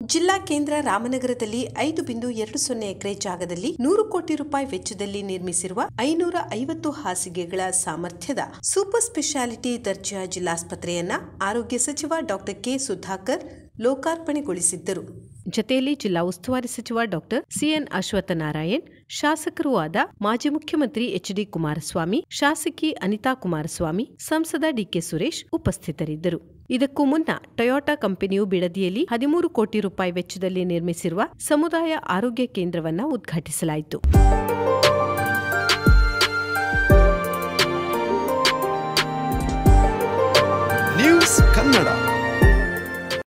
ಜಿಲ್ಲಾ ಕೇಂದ್ರ ರಾಮನಗರದಲ್ಲಿ ಐದು ಬಿಂದು ಎರಡು ಸೊನ್ನೆ ಎಕರೆ ಜಾಗದಲ್ಲಿ ನೂರು ಕೋಟಿ ರೂಪಾಯಿ ವೆಚ್ಚದಲ್ಲಿ ನಿರ್ಮಿಸಿರುವ ಐನೂರ ಐವತ್ತು ಹಾಸಿಗೆಗಳ ಸಾಮರ್ಥ್ಯದ ಸೂಪರ್ ಸ್ಪೆಷಾಲಿಟಿ ದರ್ಜಾ ಜಿಲ್ಲಾಸ್ಪತ್ರೆಯನ್ನ ಆರೋಗ್ಯ ಸಚಿವ ಡಾಕ್ಟರ್ ಕೆ ಸುಧಾಕರ್ ಲೋಕಾರ್ಪಣೆಗೊಳಿಸಿದ್ದರು ಜತೆಯಲ್ಲಿ ಜಿಲ್ಲಾ ಉಸ್ತುವಾರಿ ಸಚಿವ ಡಾಕ್ಟರ್ ಸಿಎನ್ ಅಶ್ವತ್ಥನಾರಾಯಣ್ ಶಾಸಕರೂ ಆದ ಮಾಜಿ ಮುಖ್ಯಮಂತ್ರಿ ಎಚ್ ಡಿ ಕುಮಾರಸ್ವಾಮಿ ಶಾಸಕಿ ಅನಿತಾ ಕುಮಾರಸ್ವಾಮಿ ಸಂಸದ ಡಿಕೆ ಸುರೇಶ್ ಉಪಸ್ಥಿತರಿದ್ದರು ಇದಕ್ಕೂ ಮುನ್ನ ಟೊಯೋಟಾ ಕಂಪನಿಯು ಬಿಡದಿಯಲ್ಲಿ ಹದಿಮೂರು ಕೋಟಿ ರೂಪಾಯಿ ವೆಚ್ಚದಲ್ಲಿ ನಿರ್ಮಿಸಿರುವ ಸಮುದಾಯ ಆರೋಗ್ಯ ಕೇಂದ್ರವನ್ನ ಉದ್ಘಾಟಿಸಲಾಯಿತು